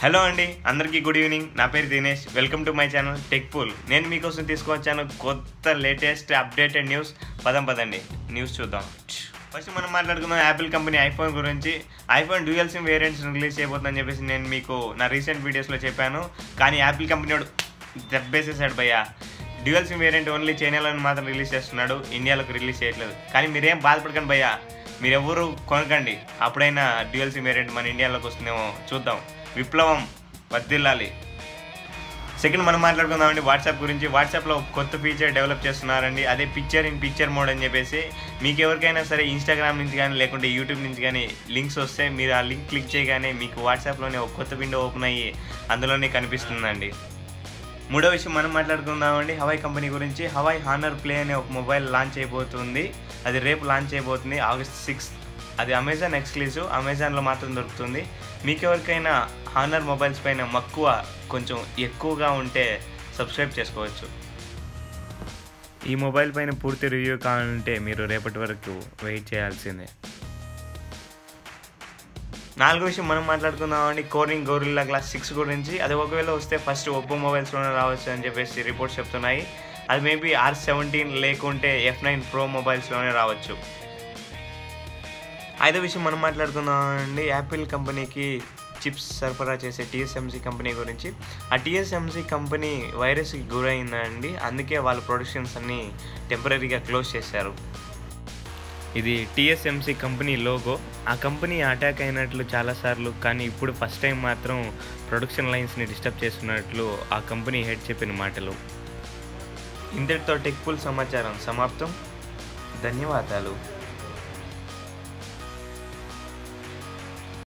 hello అండి అందరికీ good evening నా పేరు Dinesh welcome to my channel tech pool నేను మీకోసం తీసుకొచ్చాను కొత్త లేటెస్ట్ అప్డేటెడ్ న్యూస్ పదం పదండి న్యూస్ చూద్దాం ఫస్ట్ మనం మాట్లాడుకుందాం యాపిల్ కంపెనీ ఐఫోన్ గురించి iPhone dual SIM variants release చేయబోతుందని చెప్పేసి నేను మీకు నా రీసెంట్ వీడియోస్లో చెప్పాను కానీ యాపిల్ కంపెనీ వాడు దెబ్బేసేసాడు భయ్యా డ్యూయల్ సిమ్ వేరియంట్ ఓన్లీ చైనాలో మాత్రం రిలీజ్ చేస్తున్నాడు ఇండియాలోకి రిలీజ్ చేయట్లేదు కానీ మీరేం బాధపడకండి భయ్యా మీరెవ్వరూ కొనకండి అప్పుడైనా డ్యూయల్ సిమ్ వేరియంట్ మన ఇండియాలోకి వస్తుందేమో చూద్దాం విప్లవం వర్దిల్లాలి సెకండ్ మనం మాట్లాడుకుందామండి వాట్సాప్ గురించి వాట్సాప్లో కొత్త ఫీచర్ డెవలప్ చేస్తున్నారండి అదే పిక్చర్ ఇన్ పిక్చర్ మోడ్ అని చెప్పేసి మీకు ఎవరికైనా సరే ఇన్స్టాగ్రామ్ నుంచి కానీ లేకుంటే యూట్యూబ్ నుంచి కానీ లింక్స్ వస్తే మీరు ఆ లింక్ క్లిక్ చేయగానే మీకు వాట్సాప్లోనే ఒక కొత్త విండో ఓపెన్ అయ్యి అందులోనే కనిపిస్తుందండి మూడో విషయం మనం మాట్లాడుకుందామండి హవాయ్ కంపెనీ గురించి హవాయ్ హానర్ ప్లే అనే ఒక మొబైల్ లాంచ్ అయిపోతుంది అది రేపు లాంచ్ అయిపోతుంది ఆగస్ట్ సిక్స్ అది అమెజాన్ ఎక్స్క్లూజివ్ అమెజాన్లో మాత్రం దొరుకుతుంది మీకు ఎవరికైనా హానర్ మొబైల్స్ పైన మక్కువ కొంచెం ఎక్కువగా ఉంటే సబ్స్క్రైబ్ చేసుకోవచ్చు ఈ మొబైల్ పైన పూర్తి రివ్యూ కావాలంటే మీరు రేపటి వరకు వెయిట్ చేయాల్సిందే నాలుగో విషయం మనం మాట్లాడుకుందామండి కోరింగ్ గోరిల్లా గ్లాస్ సిక్స్ గురించి అది ఒకవేళ వస్తే ఫస్ట్ ఒప్పో మొబైల్స్లోనే రావచ్చు అని చెప్పేసి రిపోర్ట్స్ చెప్తున్నాయి అది మేబీ ఆర్ సెవెంటీన్ లేకుంటే ఎఫ్ నైన్ ప్రో మొబైల్స్లోనే రావచ్చు ఐదో విషయం మనం మాట్లాడుకుందామండి యాపిల్ కంపెనీకి చిప్స్ సరఫరా చేసే టీఎస్ఎంసీ కంపెనీ గురించి ఆ టీఎస్ఎంసీ కంపెనీ వైరస్కి గురైందండి అందుకే వాళ్ళ ప్రొడక్షన్స్ అన్నీ టెంపరీగా క్లోజ్ చేశారు ఇది టీఎస్ఎంసీ కంపెనీ లోగో ఆ కంపెనీ అటాక్ అయినట్లు చాలాసార్లు కానీ ఇప్పుడు ఫస్ట్ టైం మాత్రం ప్రొడక్షన్ లైన్స్ని డిస్టర్బ్ చేస్తున్నట్లు ఆ కంపెనీ హెడ్ చెప్పిన మాటలు ఇంతటితో టెక్ఫుల్ సమాచారం సమాప్తం ధన్యవాదాలు